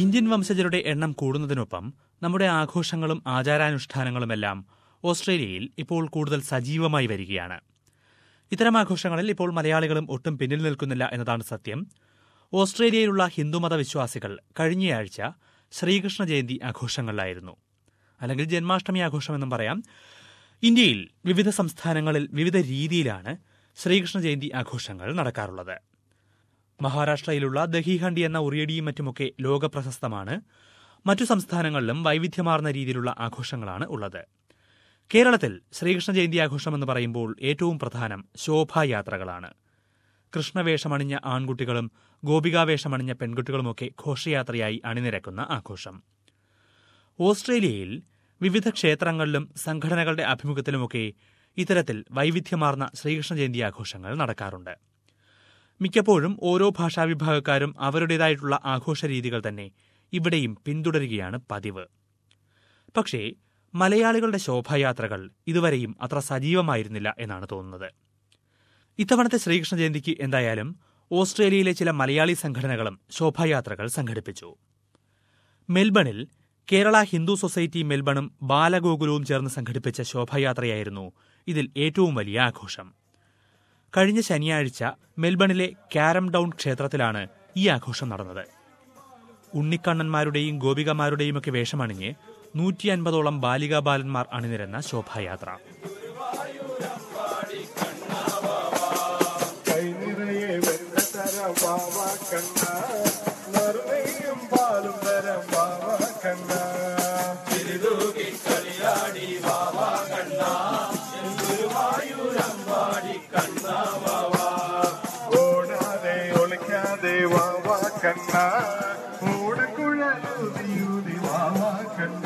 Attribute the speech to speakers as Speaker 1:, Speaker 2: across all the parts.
Speaker 1: Indian വംശജരുടെ എണ്ണം കൂടുന്നതിനൊപ്പം നമ്മുടെ ആഘോഷങ്ങളും ആചാരാനുഷ്ഠാനങ്ങളുമെല്ലാം ഓസ്ട്രേലിയയിൽ ഇപ്പോൾ കൂടുതൽ സജീവമായി വരികയാണ് ഇത്തരം ആഘോഷങ്ങളിൽ ഇപ്പോൾ മലയാളികളും ഒട്ടും പിന്നിൽ നിൽക്കുന്നില്ല എന്നതാണ് സത്യം ഓസ്ട്രേലിയയിലുള്ള ഹിന്ദുമത വിശ്വാസികൾ കഴിഞ്ഞയാഴ്ച ശ്രീകൃഷ്ണ ജയന്തി ആഘോഷങ്ങളിലായിരുന്നു അല്ലെങ്കിൽ ജന്മാഷ്ടമി ആഘോഷമെന്നും പറയാം ഇന്ത്യയിൽ വിവിധ സംസ്ഥാനങ്ങളിൽ വിവിധ രീതിയിലാണ് ശ്രീകൃഷ്ണ ജയന്തി ആഘോഷങ്ങൾ നടക്കാറുള്ളത് മഹാരാഷ്ട്രയിലുള്ള ദഹിഹണ്ഡി എന്ന ഉറിയടിയും മറ്റുമൊക്കെ ലോകപ്രശസ്തമാണ് മറ്റു സംസ്ഥാനങ്ങളിലും വൈവിധ്യമാർന്ന രീതിയിലുള്ള ആഘോഷങ്ങളാണ് ഉള്ളത് കേരളത്തിൽ ശ്രീകൃഷ്ണ ജയന്തി ആഘോഷം എന്ന് പറയുമ്പോൾ ഏറ്റവും പ്രധാനം ശോഭായാത്രകളാണ് കൃഷ്ണവേഷമണിഞ്ഞ ആൺകുട്ടികളും ഗോപികാവേഷമണിഞ്ഞ പെൺകുട്ടികളുമൊക്കെ ഘോഷയാത്രയായി അണിനിരക്കുന്ന ആഘോഷം ഓസ്ട്രേലിയയിൽ വിവിധ ക്ഷേത്രങ്ങളിലും സംഘടനകളുടെ ആഭിമുഖ്യത്തിലുമൊക്കെ ഇത്തരത്തിൽ വൈവിധ്യമാർന്ന ശ്രീകൃഷ്ണ ജയന്തി ആഘോഷങ്ങൾ നടക്കാറുണ്ട് മിക്കപ്പോഴും ഓരോ ഭാഷാവിഭാഗക്കാരും അവരുടേതായിട്ടുള്ള ആഘോഷ രീതികൾ തന്നെ ഇവിടെയും പിന്തുടരുകയാണ് പതിവ് പക്ഷേ മലയാളികളുടെ ശോഭായാത്രകൾ ഇതുവരെയും അത്ര സജീവമായിരുന്നില്ല എന്നാണ് തോന്നുന്നത് ഇത്തവണത്തെ ശ്രീകൃഷ്ണ ജയന്തിക്ക് എന്തായാലും ഓസ്ട്രേലിയയിലെ ചില മലയാളി സംഘടനകളും ശോഭായാത്രകൾ സംഘടിപ്പിച്ചു മെൽബണിൽ കേരള ഹിന്ദു സൊസൈറ്റി മെൽബണും ബാലഗോകുലവും ചേർന്ന് സംഘടിപ്പിച്ച ശോഭായാത്രയായിരുന്നു ഇതിൽ ഏറ്റവും വലിയ ആഘോഷം കഴിഞ്ഞ ശനിയാഴ്ച മെൽബണിലെ കാരം ഡൌൺ ക്ഷേത്രത്തിലാണ് ഈ ആഘോഷം നടന്നത് ഉണ്ണിക്കണ്ണന്മാരുടെയും ഗോപികമാരുടെയും ഒക്കെ വേഷമണിഞ്ഞ് നൂറ്റി അൻപതോളം ബാലികാ ബാലന്മാർ അണിനിരന്ന ശോഭായാത്ര
Speaker 2: കൈനിറയെ വെണ്ണ തരം വാവ കണ്ണ നറുനെയ്യും പാലും തരം വാവ കണ്ണ ഓടാതെ ഒളിക്കാതെ വാവ കണ്ണ ഓടക്കുഴലൂതിയൂതി വാവ കണ്ണ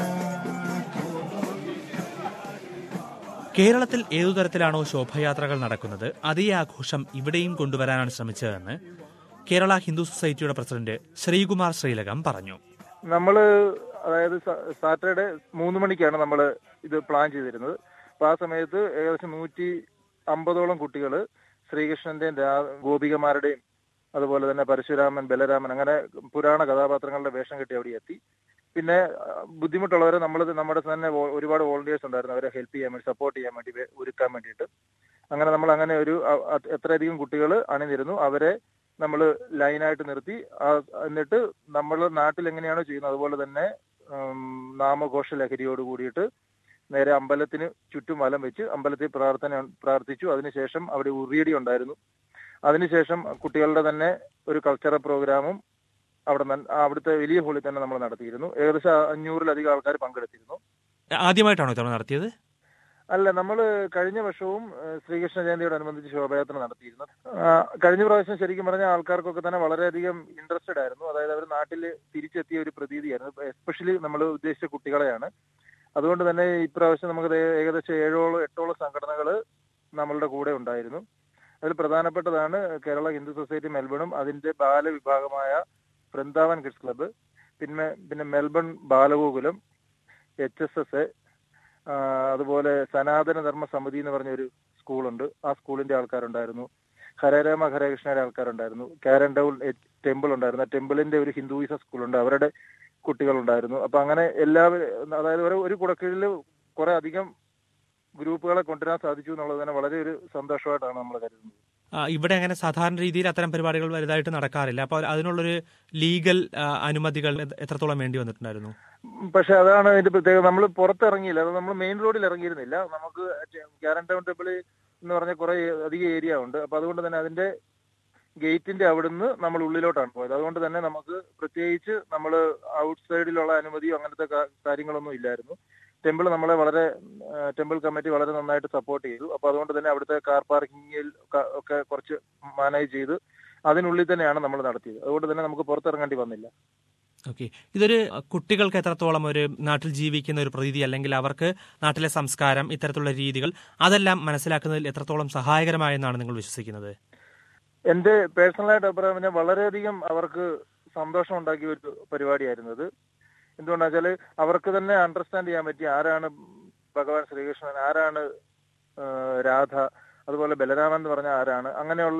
Speaker 1: കേരളത്തിൽ ഏതു തരത്തിലാണോ ശോഭയാത്രകൾ നടക്കുന്നത് അതേ ആഘോഷം ഇവിടെയും കൊണ്ടുവരാനാണ് ശ്രമിച്ചതെന്ന് കേരള ഹിന്ദു സൊസൈറ്റിയുടെ പ്രസിഡന്റ് ശ്രീകുമാർ ശ്രീലകം പറഞ്ഞു
Speaker 3: നമ്മള് അതായത് സ- സാറ്റർഡേ മൂന്ന് മണിക്കാണ് നമ്മൾ ഇത് പ്ലാൻ ചെയ്തിരുന്നത് അപ്പൊ ആ സമയത്ത് ഏകദേശം നൂറ്റി അമ്പതോളം കുട്ടികൾ ശ്രീകൃഷ്ണന്റെയും രാ- ഗോപികമാരുടെയും അതുപോലെ തന്നെ പരശുരാമൻ ബലരാമൻ അങ്ങനെ പുരാണ കഥാപാത്രങ്ങളുടെ വേഷം കെട്ടി അവിടെ എത്തി പിന്നെ ആ, ബുദ്ധിമുട്ടുള്ളവരെ നമ്മൾ നമ്മുടെ തന്നെ വോ- ഒരുപാട് വോളണ്ടിയേഴ്സ് ഉണ്ടായിരുന്നു അവരെ ഹെൽപ്പ് ചെയ്യാൻ വേണ്ടി സപ്പോർട്ട് ചെയ്യാൻ വേണ്ടി വേ- ഒരുക്കാൻ വേണ്ടിയിട്ട് അങ്ങനെ നമ്മൾ അങ്ങനെ ഒരു അ- അ- എത്രയധികം കുട്ടികൾ അണിനിരുന്നു അവരെ നമ്മൾ ലൈനായിട്ട് നിർത്തി ആ- എന്നിട്ട് നമ്മൾ നാട്ടിൽ എങ്ങനെയാണോ ചെയ്യുന്നത് അതുപോലെ തന്നെ ഉം, നാമഘോഷ ലഹരിയോട് കൂടിയിട്ട് നേരെ അമ്പലത്തിന് ചുറ്റും വലം വെച്ച് അമ്പലത്തിൽ പ്രാർത്ഥന പ്രാർത്ഥിച്ചു അതിനുശേഷം അവിടെ ഉറിയടി ഉണ്ടായിരുന്നു അതിനുശേഷം കുട്ടികളുടെ തന്നെ ഒരു കൾച്ചറൽ പ്രോഗ്രാമും അവിടെ നൻ- അവിടുത്തെ വലിയ ഹോളിൽ തന്നെ നമ്മൾ നടത്തിയിരുന്നു ഏകദേശം അഞ്ഞൂറിലധികം ആൾക്കാർ പങ്കെടുത്തിരുന്നു
Speaker 1: ആദ്യമായിട്ടാണോ ഇത്തവണ നടത്തിയത്
Speaker 3: അല്ല നമ്മൾ കഴിഞ്ഞ വർഷവും ഏഹ്, ശ്രീകൃഷ്ണ ജയന്തിയോടനുബന്ധിച്ച് ശോഭയാത്ര നടത്തിയിരുന്നു ആ, കഴിഞ്ഞ പ്രാവശ്യം ശരിക്കും പറഞ്ഞ ആൾക്കാർക്കൊക്കെ തന്നെ വളരെയധികം ഇൻട്രസ്റ്റഡ് ആയിരുന്നു അതായത് അവർ നാട്ടിൽ തിരിച്ചെത്തിയ ഒരു പ്രതീതിയായിരുന്നു എസ്പെഷ്യലി നമ്മൾ ഉദ്ദേശിച്ച കുട്ടികളെയാണ് അതുകൊണ്ട് തന്നെ ഇപ്രാവശ്യം നമുക്ക് ദേ ഏകദേശം ഏഴോളം എട്ടോളം സംഘടനകൾ നമ്മളുടെ കൂടെ ഉണ്ടായിരുന്നു അതിൽ പ്രധാനപ്പെട്ടതാണ് കേരള ഹിന്ദു സൊസൈറ്റി മെൽബണും അതിന്റെ ബാലവിഭാഗമായ വൃന്ദാവൻ കിഡ്സ് ക്ലബ്ബ് പിന്നെ പിന്നെ Melbourne Balagokulam H S S അതുപോലെ സനാതന ധർമ്മ സമിതി എന്ന് പറഞ്ഞ ഒരു സ്കൂളുണ്ട് ആ സ്കൂളിന്റെ ആൾക്കാരുണ്ടായിരുന്നു ഹരരാമ ഹരകൃഷ്ണയുടെ ആൾക്കാരുണ്ടായിരുന്നു കാരൻഡൌൾ ടെമ്പിൾ ഉണ്ടായിരുന്നു ആ ടെമ്പിളിന്റെ ഒരു ഹിന്ദുയിസം സ്കൂളുണ്ട് അവരുടെ കുട്ടികളുണ്ടായിരുന്നു അപ്പൊ അങ്ങനെ എല്ലാവരും അതായത് ഒരു ഒരു കുടക്കീഴിൽ കുറെ അധികം ഗ്രൂപ്പുകളെ കൊണ്ടുവരാൻ സാധിച്ചു എന്നുള്ളത് തന്നെ വളരെ ഒരു സന്തോഷമായിട്ടാണ് നമ്മൾ കരുതുന്നത്
Speaker 1: ആ, ഇവിടെ അങ്ങനെ സാധാരണ രീതിയിൽ അത്തരം പരിപാടികൾ വലുതായിട്ട് നടക്കാറില്ല അപ്പോൾ അതിനുള്ളൊരു ലീഗൽ ആ, അനുമതികൾ എത്ര- എത്രത്തോളം വേണ്ടി വന്നിട്ടുണ്ടായിരുന്നു
Speaker 3: പക്ഷെ അതാണ് അതിന്റെ പ്രത്യേകത നമ്മൾ പുറത്തിറങ്ങിയില്ല അത് നമ്മൾ മെയിൻ റോഡിൽ ഇറങ്ങിയിരുന്നില്ല നമുക്ക് ഗ്യാരൻ ടെമ്പിൾ എന്ന് പറഞ്ഞ കുറെ അധികം ഏരിയ ഉണ്ട് അപ്പൊ അതുകൊണ്ട് തന്നെ അതിന്റെ ഗേറ്റിന്റെ അവിടുന്ന് നമ്മൾ ഉള്ളിലോട്ടാണ് പോയത് അതുകൊണ്ട് തന്നെ നമുക്ക് പ്രത്യേകിച്ച് നമ്മൾ ഔട്ട് സൈഡിലുള്ള അനുമതിയോ അങ്ങനത്തെ കാ- കാര്യങ്ങളൊന്നും ഇല്ലായിരുന്നു ടെമ്പിൾ നമ്മളെ വളരെ ടെമ്പിൾ കമ്മിറ്റി വളരെ നന്നായിട്ട് സപ്പോർട്ട് ചെയ്തു അപ്പൊ അതുകൊണ്ട് തന്നെ അവിടുത്തെ കാർ പാർക്കിങ്ങിൽ ഒക്കെ കുറച്ച് മാനേജ് ചെയ്ത് അതിനുള്ളിൽ തന്നെയാണ് നമ്മൾ നടത്തിയത് അതുകൊണ്ട് തന്നെ നമുക്ക് പുറത്തിറങ്ങേണ്ടി വന്നില്ല
Speaker 1: ഓക്കെ ഇതൊരു അ, കുട്ടികൾക്ക് എത്രത്തോളം ഒരു നാട്ടിൽ ജീവിക്കുന്ന ഒരു പ്രതീതി അല്ലെങ്കിൽ അവർക്ക് നാട്ടിലെ സംസ്കാരം ഇത്തരത്തിലുള്ള രീതികൾ അതെല്ലാം മനസ്സിലാക്കുന്നതിൽ എത്രത്തോളം സഹായകരമായെന്നാണ് നിങ്ങൾ വിശ്വസിക്കുന്നത്
Speaker 3: എന്റെ പേഴ്സണലായിട്ട് അഭിപ്രായം പറഞ്ഞാൽ വളരെയധികം അവർക്ക് സന്തോഷം ഉണ്ടാക്കിയ ഒരു പരിപാടിയായിരുന്നു ഇത് എന്തുകൊണ്ടാ വെച്ചാല് അവർക്ക് തന്നെ അണ്ടർസ്റ്റാൻഡ് ചെയ്യാൻ പറ്റി ആരാണ് ഭഗവാൻ ശ്രീകൃഷ്ണൻ ആരാണ് ആ, രാധ അതുപോലെ ബലരാമൻ എന്ന് പറഞ്ഞ ആരാണ് അങ്ങനെയുള്ള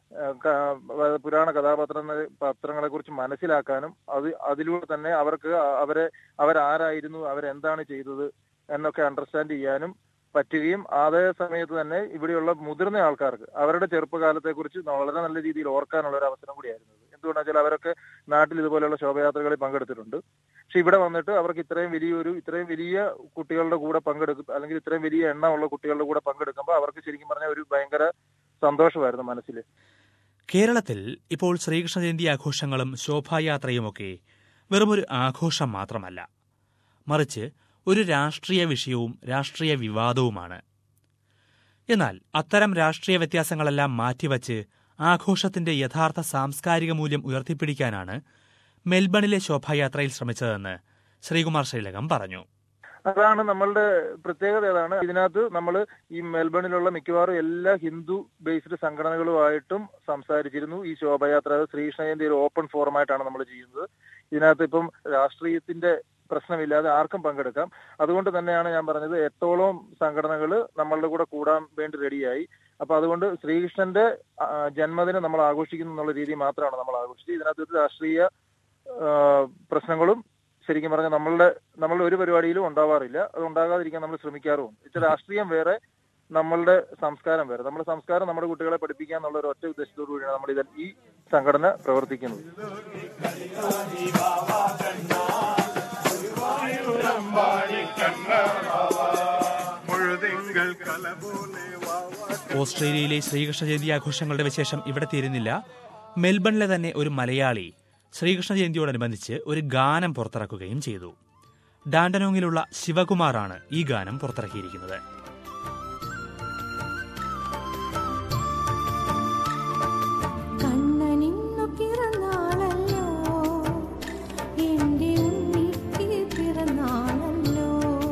Speaker 3: ആ, ക- പുരാണ കഥാപാത്രങ്ങളെ പത്രങ്ങളെ കുറിച്ച് മനസ്സിലാക്കാനും അത് അതിലൂടെ തന്നെ അവർക്ക് അ- അവരെ അവരാരായിരുന്നു അവരെന്താണ് ചെയ്തത് എന്നൊക്കെ അണ്ടർസ്റ്റാൻഡ് ചെയ്യാനും പറ്റുകയും അതേ സമയത്ത് തന്നെ ഇവിടെയുള്ള മുതിർന്ന ആൾക്കാർക്ക് അവരുടെ ചെറുപ്പകാലത്തെ കുറിച്ച് വളരെ നല്ല രീതിയിൽ ഓർക്കാനുള്ള ഒരു അവസരം കൂടിയായിരുന്നു ഇത്. എന്തുകൊണ്ടാണെന്ന് വെച്ചാൽ അവരൊക്കെ നാട്ടിൽ ഇതുപോലെയുള്ള ശോഭയാത്രകളിൽ പങ്കെടുത്തിട്ടുണ്ട് പക്ഷെ ഇവിടെ വന്നിട്ട് അവർക്ക് ഇത്രയും വലിയൊരു ഇത്രയും വലിയ കുട്ടികളുടെ കൂടെ പങ്കെടുക്കും അല്ലെങ്കിൽ ഇത്രയും വലിയ എണ്ണമുള്ള കുട്ടികളുടെ കൂടെ പങ്കെടുക്കുമ്പോൾ അവർക്ക് ശരിക്കും പറഞ്ഞാൽ ഒരു ഭയങ്കര സന്തോഷമായിരുന്നു മനസ്സിൽ
Speaker 1: കേരളത്തിൽ ഇപ്പോൾ ശ്രീകൃഷ്ണ ജയന്തി ആഘോഷങ്ങളും ശോഭായാത്രയുമൊക്കെ വെറുമൊരു ആഘോഷം മാത്രമല്ല മറിച്ച് ഒരു രാഷ്ട്രീയ വിഷയവും രാഷ്ട്രീയ വിവാദവുമാണ് എന്നാൽ അത്തരം രാഷ്ട്രീയ വ്യത്യാസങ്ങളെല്ലാം മാറ്റിവച്ച് ആഘോഷത്തിന്റെ യഥാർത്ഥ സാംസ്കാരിക മൂല്യം ഉയർത്തിപ്പിടിക്കാനാണ് മെൽബണിലെ ശോഭായാത്രയിൽ ശ്രമിച്ചതെന്ന് ശ്രീകുമാർ ശ്രീലകം പറഞ്ഞു
Speaker 3: അതാണ് നമ്മളുടെ പ്രത്യേകത ഏതാണ് ഇതിനകത്ത് നമ്മൾ ഈ മെൽബണിലുള്ള മിക്കവാറും എല്ലാ ഹിന്ദു ബേസ്ഡ് സംഘടനകളുമായിട്ടും സംസാരിച്ചിരുന്നു ഈ ശോഭയാത്ര ശ്രീകൃഷ്ണ ജയന്തി ഒരു ഓപ്പൺ ഫോറമായിട്ടാണ് നമ്മൾ ചെയ്യുന്നത് ഇതിനകത്ത് ഇപ്പം രാഷ്ട്രീയത്തിന്റെ പ്രശ്നമില്ലാതെ ആർക്കും പങ്കെടുക്കാം അതുകൊണ്ട് തന്നെയാണ് ഞാൻ പറഞ്ഞത് എട്ടോളം സംഘടനകൾ നമ്മളുടെ കൂടെ കൂടാൻ വേണ്ടി റെഡിയായി അപ്പൊ അതുകൊണ്ട് ശ്രീകൃഷ്ണന്റെ ആ, ജന്മദിനം നമ്മൾ ആഘോഷിക്കുന്നു എന്നുള്ള രീതി മാത്രമാണ് നമ്മൾ ആഘോഷിച്ചത് ഇതിനകത്ത് ഒരു രാഷ്ട്രീയ ആ, പ്രശ്നങ്ങളും ശരിക്കും പറഞ്ഞാൽ നമ്മളുടെ നമ്മളുടെ ഒരു പരിപാടിയിലും ഉണ്ടാവാറില്ല അത് ഉണ്ടാകാതിരിക്കാൻ നമ്മൾ ശ്രമിക്കാറുമുണ്ട് ഇത് രാഷ്ട്രീയം വേറെ നമ്മളുടെ സംസ്കാരം വേറെ നമ്മുടെ സംസ്കാരം നമ്മുടെ കുട്ടികളെ പഠിപ്പിക്കുക എന്നുള്ള ഒരു ഒറ്റ ഉദ്ദേശത്തോടു കൂടിയാണ് നമ്മൾ ഇത് ഈ സംഘടന പ്രവർത്തിക്കുന്നത്
Speaker 2: മുഴുതിങ്കൾ കല പോലെ വാവാ
Speaker 1: ഓസ്ട്രേലിയയിലെ ശ്രീകൃഷ്ണ ജയന്തി ആഘോഷങ്ങളുടെ വിശേഷം ഇവിടെ തീരുന്നില്ല മെൽബണിലെ തന്നെ ഒരു മലയാളി ശ്രീകൃഷ്ണ ജയന്തിയോടനുബന്ധിച്ച് ഒരു ഗാനം പുറത്തിറക്കുകയും ചെയ്തു ഡാൻഡനോങ്ങിലുള്ള ശിവകുമാറാണ് ഈ ഗാനം പുറത്തിറക്കിയിരിക്കുന്നത്
Speaker 4: കണ്ണനിന്നു പിറന്നാളല്ലോ എന്റെ ഉണ്ണിക്ക് പിറന്നാളല്ലോ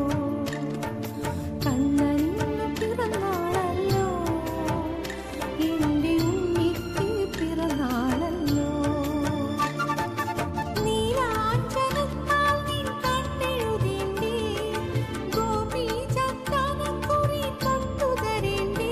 Speaker 4: കണ്ണനിന്നു പിറന്നാളല്ലോ എന്റെ ഉണ്ണിക്ക് പിറന്നാളല്ലോ നീലാഞ്ചനത്താൽ നിൻ കണ്ണെഴുതേണ്ടേ ഗോപി ചന്ദനക്കുറി തൊട്ടുതരേണ്ടേ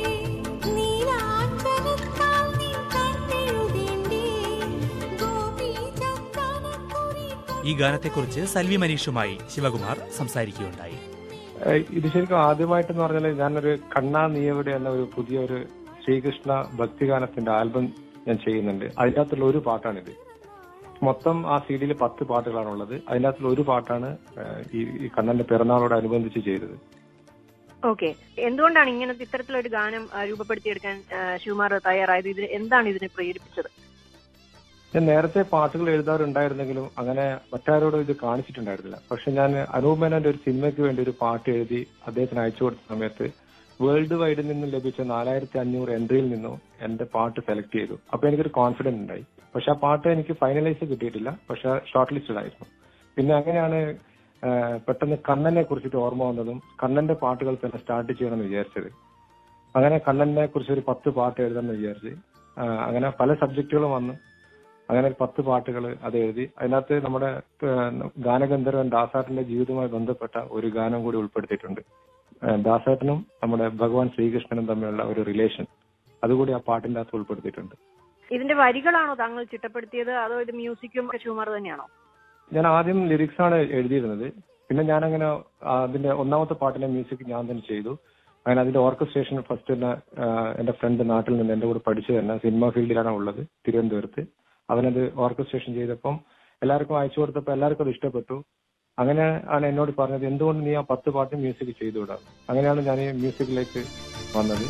Speaker 4: നീലാഞ്ചനത്താൽ നിൻ കണ്ണെഴുതേണ്ടേ ഗോപി ചന്ദനക്കുറി
Speaker 1: ഈ ഗാനത്തെക്കുറിച്ച് സൽവി മനീഷുമായി ശിവകുമാർ സംസാരിക്കുകയുണ്ടായി
Speaker 5: ഏഹ് ഇത് ശരിക്കും ആദ്യമായിട്ടെന്ന് പറഞ്ഞാൽ ഞാനൊരു കണ്ണാ നീയവിടെ എന്ന ഒരു പുതിയ ഒരു ശ്രീകൃഷ്ണ ഭക്തിഗാനത്തിന്റെ ആൽബം ഞാൻ ചെയ്യുന്നുണ്ട് അതിനകത്തുള്ള ഒരു പാട്ടാണിത് മൊത്തം ആ സി ഡിയിൽ പത്ത് പാട്ടുകളാണുള്ളത് അതിനകത്തുള്ള ഒരു പാട്ടാണ് ഏഹ് ഈ ഈ കണ്ണന്റെ പിറന്നാളോടനുബന്ധിച്ച് ചെയ്തത്
Speaker 6: ഓക്കെ എന്തുകൊണ്ടാണ് ഇങ്ങനത്തെ ഇത്തരത്തിലൊരു ഗാനം ആ, രൂപപ്പെടുത്തിയെടുക്കാൻ ആ, ശിവകുമാർ തയ്യാറായത് ഇതിന് എന്താണ് ഇതിനെ പ്രേരിപ്പിച്ചത്
Speaker 5: ഞാൻ നേരത്തെ പാട്ടുകൾ എഴുതാറുണ്ടായിരുന്നെങ്കിലും അങ്ങനെ മറ്റാരോടും ഇത് കാണിച്ചിട്ടുണ്ടായിരുന്നില്ല പക്ഷെ ഞാൻ അനൂപ് മേനോന്റെ ഒരു സിനിമയ്ക്ക് വേണ്ടി ഒരു പാട്ട് എഴുതി അദ്ദേഹത്തിന് അയച്ചു കൊടുത്ത സമയത്ത് വേൾഡ് വൈഡിൽ നിന്നും ലഭിച്ച നാലായിരത്തി അഞ്ഞൂറ് എൻട്രിയിൽ നിന്നും എന്റെ പാട്ട് സെലക്ട് ചെയ്തു അപ്പൊ എനിക്കൊരു കോൺഫിഡൻസ് ഉണ്ടായി പക്ഷെ ആ പാട്ട് എനിക്ക് ഫൈനലൈസ് കിട്ടിയിട്ടില്ല പക്ഷെ ഷോർട്ട് ലിസ്റ്റഡ് ആയിരുന്നു പിന്നെ അങ്ങനെയാണ് ആ, പെട്ടെന്ന് കണ്ണനെ കുറിച്ചിട്ട് ഓർമ്മ വന്നതും കണ്ണന്റെ പാട്ടുകൾ തന്നെ സ്റ്റാർട്ട് ചെയ്യണമെന്ന് വിചാരിച്ചത് അങ്ങനെ കണ്ണനെ കുറിച്ച് ഒരു പത്ത് പാട്ട് എഴുതാമെന്ന് വിചാരിച്ച് ആ, അങ്ങനെ പല സബ്ജക്റ്റുകളും വന്നു അങ്ങനെ ഒരു പത്ത് പാട്ടുകൾ അത് എഴുതി അതിനകത്ത് നമ്മുടെ ഏഹ്, ഗാനഗന്ധർവൻ ദാസാട്ടിന്റെ ജീവിതവുമായി ബന്ധപ്പെട്ട ഒരു ഗാനം കൂടി ഉൾപ്പെടുത്തിയിട്ടുണ്ട് ഏഹ്, ദാസേട്ടനും നമ്മുടെ ഭഗവാൻ ശ്രീകൃഷ്ണനും തമ്മിലുള്ള ഒരു റിലേഷൻ അതുകൂടി ആ പാട്ടിന്റെ അകത്ത് ഉൾപ്പെടുത്തിയിട്ടുണ്ട്
Speaker 6: ഇതിന്റെ വരികളാണോ താങ്കൾ ചിട്ടപ്പെടുത്തിയത് അതോ ഇത് മ്യൂസിക്കും ശിവകുമാർ തന്നെയാണോ
Speaker 5: ഞാൻ ആദ്യം ലിറിക്സ് ആണ് എഴുതിയിരുന്നത് പിന്നെ ഞാൻ അങ്ങനെ അതിന്റെ ഒന്നാമത്തെ പാട്ടിന്റെ മ്യൂസിക് ഞാൻ തന്നെ ചെയ്തു അങ്ങനെ അതിന്റെ ഓർക്കസ്ട്രേഷൻ ഫസ്റ്റ് തന്നെ ആഹ്, എന്റെ ഫ്രണ്ട് നാട്ടിൽ നിന്ന് എന്റെ കൂടെ പഠിച്ചു തന്നെ സിനിമ ഫീൽഡിലാണ് ഉള്ളത് തിരുവനന്തപുരത്ത് അവനത് ഓർക്കസ്ട്രേഷൻ ചെയ്തപ്പം എല്ലാവർക്കും അയച്ചു കൊടുത്തപ്പോൾ എല്ലാവർക്കും അത് ഇഷ്ടപ്പെട്ടു അങ്ങനെ ആണ് എന്നോട് പറഞ്ഞത് എന്തുകൊണ്ട് നീ ആ പത്ത് പാട്ട് മ്യൂസിക് ചെയ്തു വിടാം അങ്ങനെയാണ് ഞാൻ ഈ മ്യൂസിക്കിലേക്ക് വന്നത്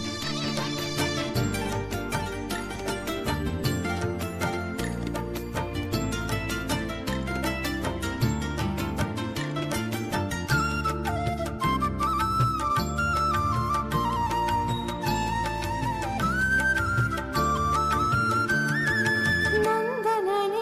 Speaker 4: നന്ദനനേ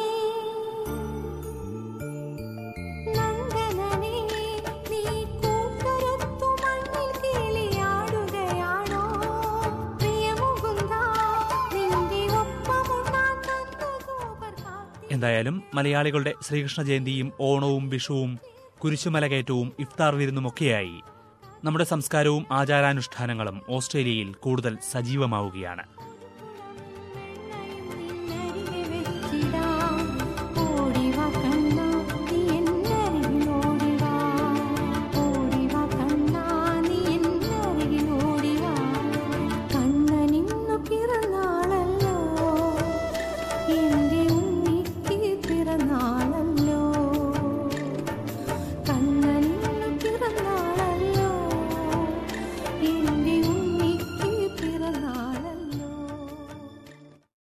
Speaker 4: നന്ദനനേ നീ കൂട്ടരത്തു മണ്ണിൽ കിളിയാടുകയാണോ പ്രിയമുകുന്ദ നിന്റെ ഒപ്പമുണ്ടാൻ തന്ന സൂപ്പർ കാത്തി
Speaker 1: എന്തായാലും മലയാളികളുടെ ശ്രീകൃഷ്ണ ജയന്തിയും ഓണവും വിഷുവും കുരിശുമലകയറ്റവും ഇഫ്താർ വിരുന്നുമൊക്കെയായി നമ്മുടെ സംസ്കാരവും ആചാരാനുഷ്ഠാനങ്ങളും ഓസ്ട്രേലിയയിൽ കൂടുതൽ സജീവമാവുകയാണ്